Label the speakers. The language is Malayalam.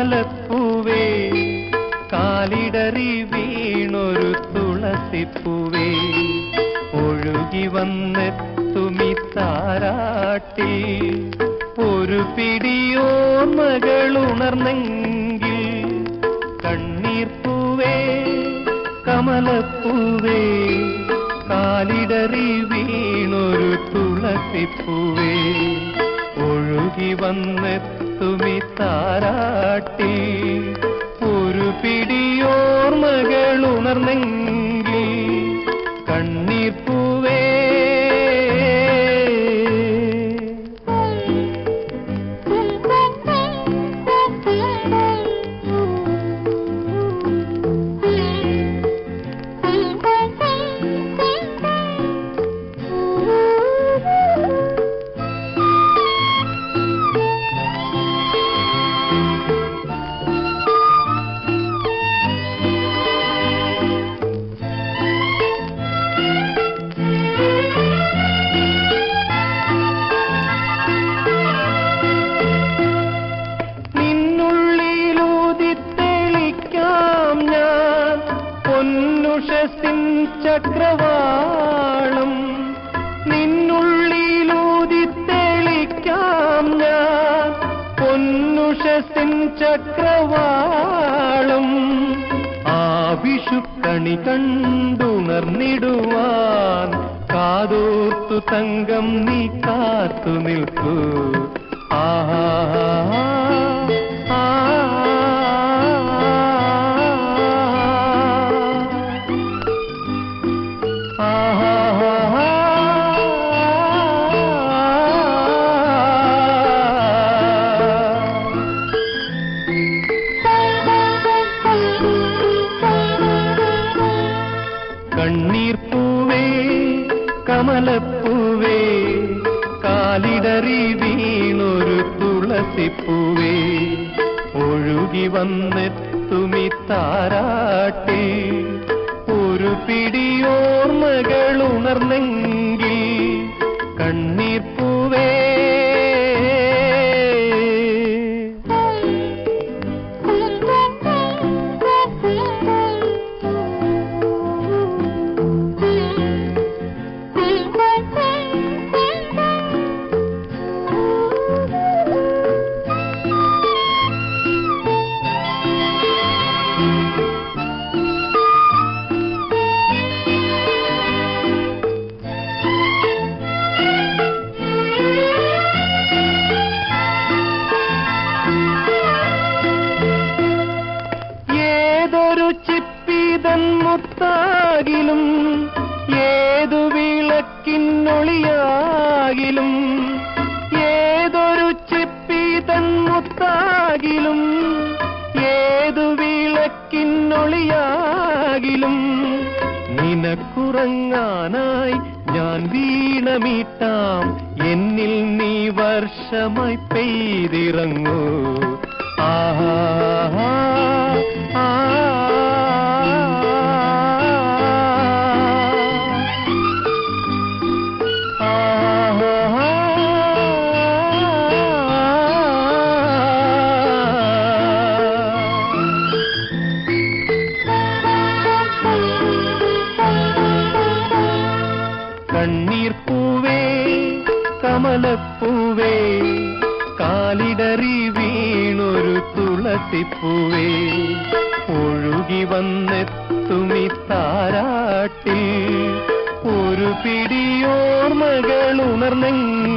Speaker 1: കമലപ്പൂവേ കാലിടറി വീണൊരു തുളസിപ്പൂവേ ഒഴുകി വന്നെത്തുമി താരാട്ടി ഒരു പിടിയോ മകളുണർന്നെങ്കിൽ കണ്ണീർ പൂവേ കമലപ്പൂവേ കാലിടറി വീണൊരു തുളസിപ്പൂവേ ഒഴുകി വന്നെത്തുമി താരാട്ടി ഒരു പിടിയോർമകൾ ഉണർന്നെങ്കിൽ കണ്ണീർ പൂവേ നിന്നുള്ളിലൂതിത്തെളിക്കാം ഞാൻ പൊന്നുഷസിൻ ചക്രവാളം നിന്നുള്ളിലൂതിത്തെളിക്കാം ഞാൻ പൊന്നുഷസിൻ ചക്രവാളം ആ വിഷുക്കണി കണ്ടുണർന്നിടുവാൻ കാതോർത്തു തങ്കം നീ കാത്തു നിൽക്കൂ ആഹാ ആ, ആഹാ കണ്ണീർ പൂവേ കമലപ്പൂവേ കാലിടറി വീണൊരു തുളസിപ്പൂവേ ഒഴുകി വന്നെത്തുമി താരാട്ടി ഒരു പിടിയോർമകൾ ഉണർന്നെങ്കിൽ കണ്ണീർ പൂവേ ഏതൊരു ചിപ്പിതൻ മുത്താകിലും ഏതു വിളക്കിന്നൊളിയാകിലും ഏതൊരു ചിപ്പിതൻ മുത്താകിലും ഏതു വിളക്കിന്നൊളിയാകിലും നിനക്കുറങ്ങാനായി ഞാൻ വീണമീട്ടാം എന്നിൽ നീ വർഷമായി പെയ്തിറങ്ങൂ ആഹാ ആ, ആഹാ, കണ്ണീർ പൂവേ കമലപ്പൂവേ കാലിടറി വീണൊരു തുളസിപ്പൂവേ ഒഴുകി വന്നെത്തുമി താരാട്ടിൽ ഒരു പിടിയോർമകൾ ഉണർന്നെങ്കിൽ